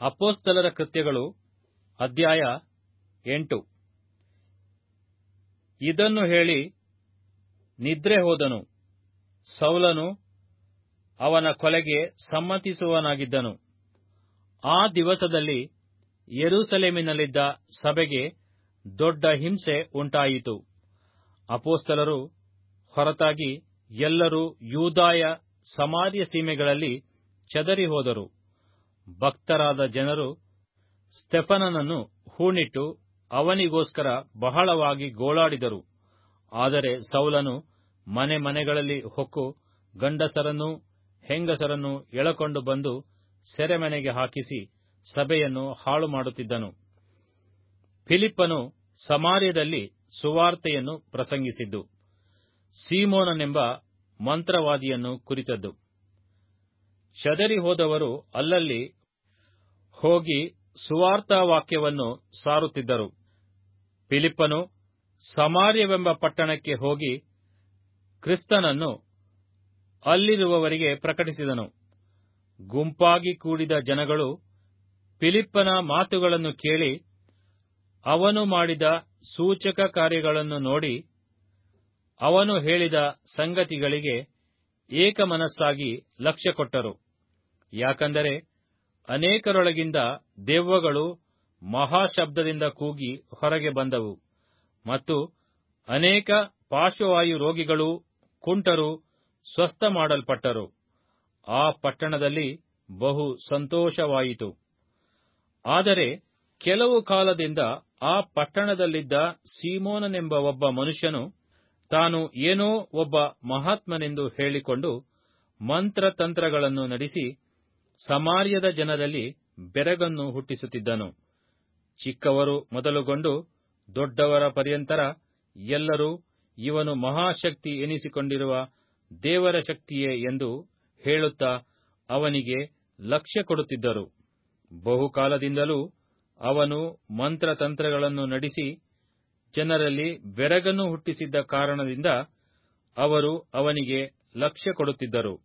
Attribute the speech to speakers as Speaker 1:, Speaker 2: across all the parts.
Speaker 1: ಅಪೋಸ್ತಲರ ಕೃತ್ಯಗಳು ಅಧ್ಯಾಯ ಎಂಟು ಇದನ್ನು ಹೇಳಿ ನಿದ್ರೆ ಹೋದನು ಸೌಲನು ಅವನ ಕೊಲೆಗೆ ಸಮ್ಮತಿಸುವನಾಗಿದ್ದನು ಆ ದಿವಸದಲ್ಲಿ ಯೆರೂಸಲೇಮಿನಲ್ಲಿದ್ದ ಸಭೆಗೆ ದೊಡ್ಡ ಹಿಂಸೆ ಉಂಟಾಯಿತು ಅಪೋಸ್ತಲರು ಹೊರತಾಗಿ ಎಲ್ಲರೂ ಯೂದಾಯ ಸಮಾರ್ಯ ಸೀಮೆಗಳಲ್ಲಿ ಚದರಿ ಹೋದರು ಭಕ್ತರಾದ ಜನರು ಸ್ತೆಫನನನ್ನು ಹೂಣಿಟ್ಟು ಅವನಿಗೋಸ್ಕರ ಬಹಳವಾಗಿ ಗೋಳಾಡಿದರು ಆದರೆ ಸೌಲನು ಮನೆ ಮನೆಗಳಲ್ಲಿ ಹೊಕ್ಕು ಗಂಡಸರನ್ನೂ ಹೆಂಗಸರನ್ನೂ ಎಳಕೊಂಡು ಬಂದು ಸೆರೆಮನೆಗೆ ಹಾಕಿಸಿ ಸಭೆಯನ್ನು ಹಾಳು ಮಾಡುತ್ತಿದ್ದನು ಫಿಲಿಪ್ಪನು ಸಮಾರ್ಯದಲ್ಲಿ ಸುವಾರ್ತೆಯನ್ನು ಪ್ರಸಂಗಿಸಿದ್ದು ಸೀಮೋನನೆಂಬ ಮಂತ್ರವಾದಿಯನ್ನು ಕುರಿತದ್ದು ಚದರಿ ಹೋದವರು ಅಲ್ಲಲ್ಲಿ ಹೋಗಿ ಸುವಾರ್ತಾವಾಕ್ಯವನ್ನು ಸಾರುತ್ತಿದ್ದರು ಫಿಲಿಪ್ಪನು ಸಮಾರ್ಯವೆಂಬ ಪಟ್ಟಣಕ್ಕೆ ಹೋಗಿ ಕ್ರಿಸ್ತನನ್ನು ಅಲ್ಲಿರುವವರಿಗೆ ಪ್ರಕಟಿಸಿದನು ಗುಂಪಾಗಿ ಕೂಡಿದ ಜನಗಳು ಫಿಲಿಪ್ಪನ ಮಾತುಗಳನ್ನು ಕೇಳಿ ಅವನು ಮಾಡಿದ ಸೂಚಕ ಕಾರ್ಯಗಳನ್ನು ನೋಡಿ ಅವನು ಹೇಳಿದ ಸಂಗತಿಗಳಿಗೆ ಏಕಮನಸ್ಸಾಗಿ ಲಕ್ಷ್ಯ ಕೊಟ್ಟರು ಯಾಕಂದರೆ ಅನೇಕರೊಳಗಿಂದ ದೆವ್ವಗಳು ಮಹಾಶಬ್ದದಿಂದ ಕೂಗಿ ಹೊರಗೆ ಬಂದವು ಮತ್ತು ಅನೇಕ ಪಾರ್ಶ್ವವಾಯು ರೋಗಿಗಳೂ ಕುಂಟರು ಸ್ವಸ್ಥ ಮಾಡಲ್ಪಟ್ಟರು ಆ ಪಟ್ಟಣದಲ್ಲಿ ಬಹು ಸಂತೋಷವಾಯಿತು ಆದರೆ ಕೆಲವು ಕಾಲದಿಂದ ಆ ಪಟ್ಟಣದಲ್ಲಿದ್ದ ಸೀಮೋನನೆಂಬ ಒಬ್ಬ ಮನುಷ್ಯನು ತಾನು ಏನೋ ಒಬ್ಬ ಮಹಾತ್ಮನೆಂದು ಹೇಳಿಕೊಂಡು ಮಂತ್ರತಂತ್ರಗಳನ್ನು ನಡೆಸಿ ಸಮಾರ್ಯದ ಜನರಲ್ಲಿ ಬೆರಗನ್ನು ಹುಟ್ಟಿಸುತ್ತಿದ್ದನು ಚಿಕ್ಕವರು ಮೊದಲುಗೊಂಡು ದೊಡ್ಡವರ ಪರ್ಯಂತರ ಎಲ್ಲರೂ ಇವನು ಮಹಾಶಕ್ತಿ ಎನಿಸಿಕೊಂಡಿರುವ ದೇವರ ಶಕ್ತಿಯೇ ಎಂದು ಹೇಳುತ್ತಾ ಅವನಿಗೆ ಲಕ್ಷ್ಯ ಕೊಡುತ್ತಿದ್ದರು ಬಹುಕಾಲದಿಂದಲೂ ಅವನು ಮಂತ್ರತಂತ್ರಗಳನ್ನು ನಡೆಸಿ ಜನರಲ್ಲಿ ಬೆರಗನ್ನು ಹುಟ್ಟಿಸಿದ್ದ ಕಾರಣದಿಂದ ಅವರು ಅವನಿಗೆ ಲಕ್ಷ್ಯ ಕೊಡುತ್ತಿದ್ದರು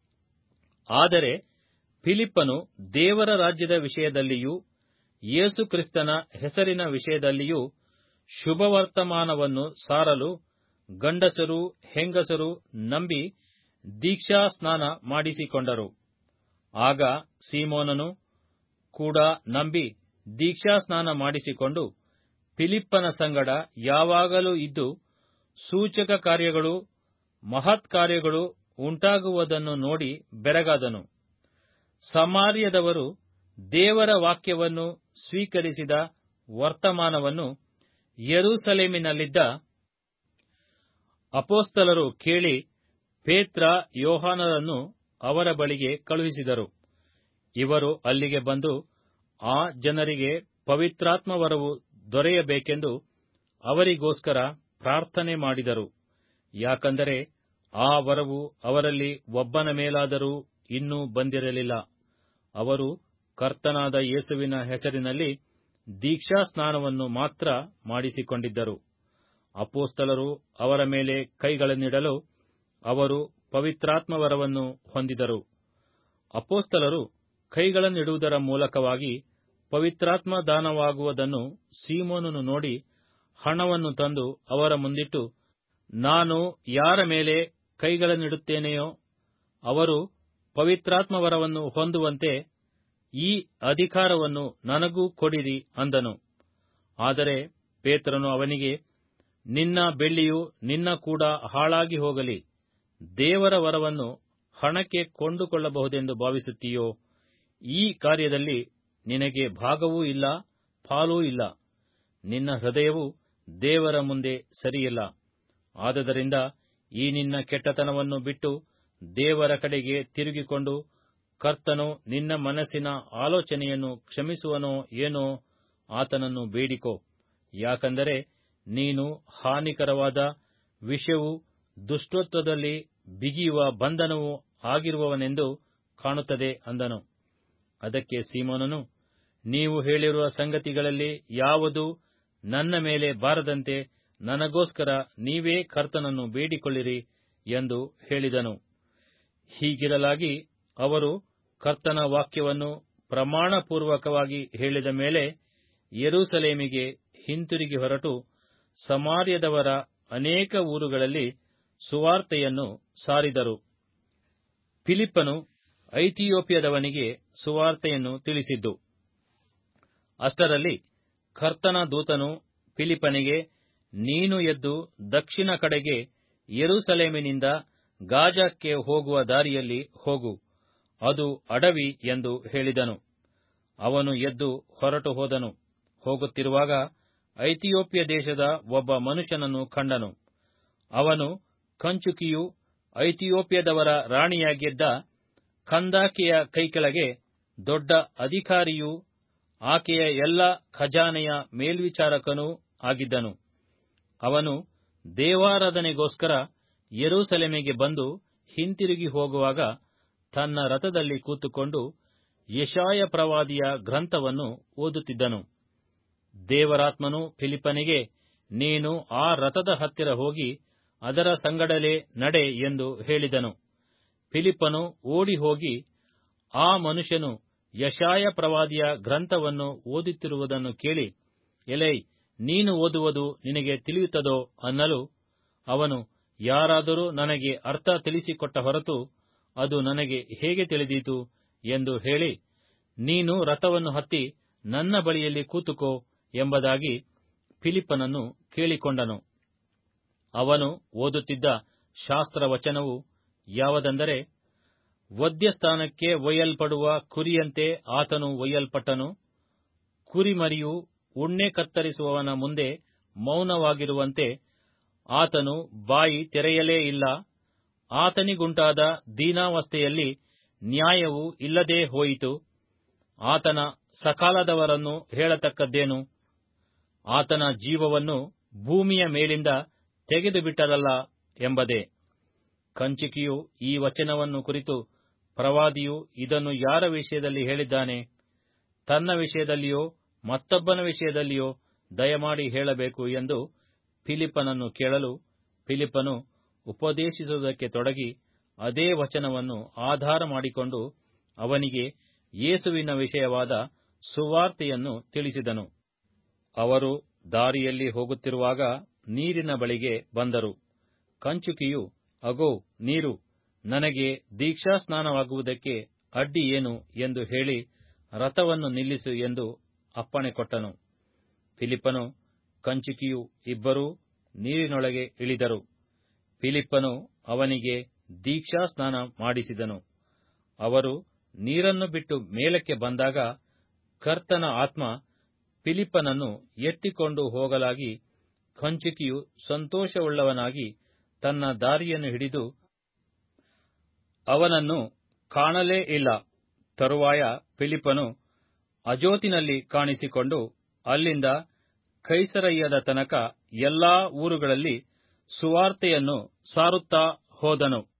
Speaker 1: ಆದರೆ ಫಿಲಿಪ್ಪನು ದೇವರ ರಾಜ್ಯದ ವಿಷಯದಲ್ಲಿಯೂ ಯೇಸು ಕ್ರಿಸ್ತನ ಹೆಸರಿನ ವಿಷಯದಲ್ಲಿಯೂ ಶುಭವರ್ತಮಾನವನ್ನು ಸಾರಲು ಗಂಡಸರು ಹೆಂಗಸರು ನಂಬಿ ದೀಕ್ಷಾಸ್ನಾನ ಮಾಡಿಸಿಕೊಂಡರು ಆಗ ಸೀಮೋನನು ಕೂಡ ನಂಬಿ ದೀಕ್ಷಾಸ್ನಾನ ಮಾಡಿಸಿಕೊಂಡು ಫಿಲಿಪ್ಪನ ಸಂಗಡ ಯಾವಾಗಲೂ ಇದ್ದು ಸೂಚಕ ಕಾರ್ಯಗಳು ಮಹತ್ಕಾರ್ಯಗಳು ಉಂಟಾಗುವುದನ್ನು ನೋಡಿ ಬೆರಗಾದನು ಸಮಾರ್ಯದವರು ದೇವರ ವಾಕ್ಯವನ್ನು ಸ್ವೀಕರಿಸಿದ ವರ್ತಮಾನವನ್ನು ಯೆರೂಸಲೇಮಿನಲ್ಲಿದ್ದ ಅಪೋಸ್ತಲರು ಕೇಳಿ ಪೇತ್ರ ಯೋಹಾನರನ್ನು ಅವರ ಬಳಿಗೆ ಕಳುಹಿಸಿದರು ಇವರು ಅಲ್ಲಿಗೆ ಬಂದು ಆ ಜನರಿಗೆ ಪವಿತ್ರಾತ್ಮವರವು ದೊರೆಯಬೇಕೆಂದು ಅವರಿಗೋಸ್ಕರ ಪ್ರಾರ್ಥನೆ ಮಾಡಿದರು ಯಾಕಂದರೆ ಆ ವರವು ಅವರಲ್ಲಿ ಒಬ್ಬನ ಮೇಲಾದರೂ ಇನ್ನೂ ಬಂದಿರಲಿಲ್ಲ ಅವರು ಕರ್ತನಾದ ಯೇಸುವಿನ ಹೆಸರಿನಲ್ಲಿ ದೀಕ್ಷಾಸ್ನಾನವನ್ನು ಮಾತ್ರ ಮಾಡಿಸಿಕೊಂಡಿದ್ದರು ಅಪೋಸ್ತಲರು ಅವರ ಮೇಲೆ ಕೈಗಳನ್ನಿಡಲು ಅವರು ಪವಿತ್ರಾತ್ಮವರವನ್ನು ಹೊಂದಿದರು ಅಪೋಸ್ತಲರು ಕೈಗಳನ್ನಿಡುವುದರ ಮೂಲಕವಾಗಿ ಪವಿತ್ರಾತ್ಮ ದಾನವಾಗುವುದನ್ನು ಸೀಮೋನನು ನೋಡಿ ಹಣವನ್ನು ತಂದು ಅವರ ಮುಂದಿಟ್ಟು ನಾನು ಯಾರ ಮೇಲೆ ಕೈಗಳನ್ನಿಡುತ್ತೇನೆಯೋ ಅವರು ಪವಿತ್ರಾತ್ಮವರವನ್ನು ಹೊಂದುವಂತೆ ಈ ಅಧಿಕಾರವನ್ನು ನನಗೂ ಕೊಡಿರಿ ಅಂದನು ಆದರೆ ಪೇತ್ರನು ಅವನಿಗೆ ನಿನ್ನ ಬೆಳ್ಳಿಯು ನಿನ್ನ ಕೂಡ ಹಾಳಾಗಿ ಹೋಗಲಿ ದೇವರ ವರವನ್ನು ಹಣಕ್ಕೆ ಕೊಂಡುಕೊಳ್ಳಬಹುದೆಂದು ಭಾವಿಸುತ್ತೀಯೋ ಈ ಕಾರ್ಯದಲ್ಲಿ ನಿನಗೆ ಭಾಗವೂ ಇಲ್ಲ ಪಾಲೂ ಇಲ್ಲ ನಿನ್ನ ಹೃದಯವು ದೇವರ ಮುಂದೆ ಸರಿಯಿಲ್ಲ ಆದದರಿಂದ ಈ ನಿನ್ನ ಕೆಟ್ಟತನವನ್ನು ಬಿಟ್ಟು ದೇವರ ಕಡೆಗೆ ತಿರುಗಿಕೊಂಡು ಕರ್ತನು ನಿನ್ನ ಮನಸ್ಸಿನ ಆಲೋಚನೆಯನ್ನು ಕ್ಷಮಿಸುವನೋ ಏನೋ ಆತನನ್ನು ಬೇಡಿಕೋ ಯಾಕಂದರೆ ನೀನು ಹಾನಿಕರವಾದ ವಿಷವೂ ದುಷ್ಟತ್ವದಲ್ಲಿ ಬಿಗಿಯುವ ಬಂಧನವೂ ಆಗಿರುವವನೆಂದು ಕಾಣುತ್ತದೆ ಅಂದನು ಅದಕ್ಕೆ ಸೀಮೋನನು ನೀವು ಹೇಳಿರುವ ಸಂಗತಿಗಳಲ್ಲಿ ಯಾವುದು ನನ್ನ ಮೇಲೆ ಬಾರದಂತೆ ನನಗೋಸ್ಕರ ನೀವೇ ಕರ್ತನನ್ನು ಬೇಡಿಕೊಳ್ಳಿರಿ ಎಂದು ಹೇಳಿದನು ಹೀಗಿರಲಾಗಿ ಅವರು ಕರ್ತನ ವಾಕ್ಯವನ್ನು ಪ್ರಮಾಣಪೂರ್ವಕವಾಗಿ ಹೇಳಿದ ಮೇಲೆ ಯೆರೂಸಲೇಮಿಗೆ ಹಿಂತಿರುಗಿ ಹೊರಟು ಸಮಾರ್ಯದವರ ಅನೇಕ ಊರುಗಳಲ್ಲಿ ಸುವಾರ್ತೆಯನ್ನು ಸಾರಿದರು ಫಿಲಿಪ್ಪನು ಐಥಿಯೋಪ್ಯದವನಿಗೆ ಸುವಾರ್ತೆಯನ್ನು ತಿಳಿಸಿದ್ದು ಅಷ್ಟರಲ್ಲಿ ಕರ್ತನ ದೂತನು ಫಿಲಿಪ್ಪನಿಗೆ ನೀನು ಎದ್ದು ದಕ್ಷಿಣ ಕಡೆಗೆ ಯೆರೂಸಲೇಮಿನಿಂದ ಗಾಜಕ್ಕೆ ಹೋಗುವ ದಾರಿಯಲ್ಲಿ ಹೋಗು ಅದು ಅಡವಿ ಎಂದು ಹೇಳಿದನು ಅವನು ಎದ್ದು ಹೊರಟು ಹೋದನು ಹೋಗುತ್ತಿರುವಾಗ ಐಥಿಯೋಪ್ಯ ದೇಶದ ಒಬ್ಬ ಮನುಷ್ಯನನ್ನು ಕಂಡನು ಅವನು ಕಂಚುಕಿಯೂ ಐಥಿಯೋಪ್ಯದವರ ರಾಣಿಯಾಗಿದ್ದ ಕಂದಾಕೆಯ ಕೈಕೆಳಗೆ ದೊಡ್ಡ ಅಧಿಕಾರಿಯೂ ಆಕೆಯ ಎಲ್ಲ ಖಜಾನೆಯ ಮೇಲ್ವಿಚಾರಕನೂ ಆಗಿದ್ದನು ಅವನು ದೇವಾರಾಧನೆಗೋಸ್ಕರ ಯೆರೂಸಲೇಮಿಗೆ ಬಂದು ಹಿಂತಿರುಗಿ ಹೋಗುವಾಗ ತನ್ನ ರಥದಲ್ಲಿ ಕೂತುಕೊಂಡು ಯಶಾಯ ಪ್ರವಾದಿಯ ಗ್ರಂಥವನ್ನು ಓದುತ್ತಿದ್ದನು ದೇವರಾತ್ಮನು ಫಿಲಿಪ್ಪನಿಗೆ ನೀನು ಆ ರಥದ ಹತ್ತಿರ ಹೋಗಿ ಅದರ ಸಂಗಡಲೇ ನಡೆ ಎಂದು ಹೇಳಿದನು ಫಿಲಿಪ್ಪನು ಓಡಿ ಹೋಗಿ ಆ ಮನುಷ್ಯನು ಯಶಾಯ ಪ್ರವಾದಿಯ ಗ್ರಂಥವನ್ನು ಓದುತ್ತಿರುವುದನ್ನು ಕೇಳಿ ಎಲೈ ನೀನು ಓದುವುದು ನಿನಗೆ ತಿಳಿಯುತ್ತದೋ ಅನ್ನಲು ಅವನು ಯಾರಾದರೂ ನನಗೆ ಅರ್ಥ ತಿಳಿಸಿಕೊಟ್ಟ ಹೊರತು ಅದು ನನಗೆ ಹೇಗೆ ತಿಳಿದೀತು ಎಂದು ಹೇಳಿ ನೀನು ರಥವನ್ನು ಹತ್ತಿ ನನ್ನ ಬಳಿಯಲ್ಲಿ ಕೂತುಕೋ ಎಂಬುದಾಗಿ ಫಿಲಿಪ್ಪನನ್ನು ಕೇಳಿಕೊಂಡನು ಅವನು ಓದುತ್ತಿದ್ದ ಶಾಸ್ತ್ರವಚನವು ಯಾವುದೆಂದರೆ ವಧ್ಯಸ್ಥಾನಕ್ಕೆ ಒಯ್ಯಲ್ಪಡುವ ಕುರಿಯಂತೆ ಆತನು ಒಯ್ಯಲ್ಪಟ್ಟನು ಕುರಿಮರಿಯು ಉಣ್ಣೆ ಕತ್ತರಿಸುವವನ ಮುಂದೆ ಮೌನವಾಗಿರುವಂತೆ ಆತನು ಬಾಯಿ ತೆರೆಯಲೇ ಇಲ್ಲ ಆತನಿಗುಂಟಾದ ದೀನಾವಸ್ಥೆಯಲ್ಲಿ ನ್ಯಾಯವು ಇಲ್ಲದೆ ಹೋಯಿತು ಆತನ ಸಕಾಲದವರನ್ನು ಹೇಳತಕ್ಕದ್ದೇನು ಆತನ ಜೀವವನ್ನು ಭೂಮಿಯ ಮೇಲಿಂದ ತೆಗೆದುಬಿಟ್ಟದಲ್ಲ ಎಂಬುದೇ ಕಂಚಿಕಿಯು ಈ ವಚನವನ್ನು ಕುರಿತು ಪ್ರವಾದಿಯು ಇದನ್ನು ಯಾರ ವಿಷಯದಲ್ಲಿ ಹೇಳಿದ್ದಾನೆ ತನ್ನ ವಿಷಯದಲ್ಲಿಯೋ ಮತ್ತೊಬ್ಬನ ವಿಷಯದಲ್ಲಿಯೋ ದಯಮಾಡಿ ಹೇಳಬೇಕು ಎಂದು ಫಿಲಿಪ್ಪನನ್ನು ಕೇಳಲು ಫಿಲಿಪ್ಪನು ಉಪದೇಶಿಸುವುದಕ್ಕೆ ತೊಡಗಿ ಅದೇ ವಚನವನ್ನು ಆಧಾರ ಮಾಡಿಕೊಂಡು ಅವನಿಗೆ ಯೇಸುವಿನ ವಿಷಯವಾದ ಸುವಾರ್ತೆಯನ್ನು ತಿಳಿಸಿದನು ಅವರು ದಾರಿಯಲ್ಲಿ ಹೋಗುತ್ತಿರುವಾಗ ನೀರಿನ ಬಳಿಗೆ ಬಂದರು ಕಂಚುಕಿಯು ಅಗೋ ನೀರು ನನಗೆ ದೀಕ್ಷಾಸ್ನಾನವಾಗುವುದಕ್ಕೆ ಅಡ್ಡಿ ಏನು ಎಂದು ಹೇಳಿ ರಥವನ್ನು ನಿಲ್ಲಿಸು ಎಂದು ಅಪ್ಪಣೆ ಕೊಟ್ಟನು ಫಿಲಿಪ್ಪನು ಕಂಚುಕಿಯು ಇಬ್ಬರೂ ನೀರಿನೊಳಗೆ ಇಳಿದರು ಫಿಲಿಪ್ಪನು ಅವನಿಗೆ ದೀಕ್ಷಾಸ್ನಾನ ಮಾಡಿಸಿದನು ಅವರು ನೀರನ್ನು ಬಿಟ್ಟು ಮೇಲಕ್ಕೆ ಬಂದಾಗ ಕರ್ತನ ಆತ್ಮ ಫಿಲಿಪ್ಪನನ್ನು ಎತ್ತಿಕೊಂಡು ಹೋಗಲಾಗಿ ಕಂಚುಕಿಯು ಸಂತೋಷವುಳ್ಳವನಾಗಿ ತನ್ನ ದಾರಿಯನ್ನು ಹಿಡಿದು ಅವನನ್ನು ಕಾಣಲೇ ಇಲ್ಲ ತರುವಾಯ ಫಿಲಿಪ್ಪನು ಅಜೋತಿನಲ್ಲಿ ಕಾಣಿಸಿಕೊಂಡು ಅಲ್ಲಿಂದ ಕೈಸರಯ್ಯದ ತನಕ ಎಲ್ಲಾ ಊರುಗಳಲ್ಲಿ ಸುವಾರ್ತೆಯನ್ನು ಸಾರುತ್ತಾ ಹೋದನು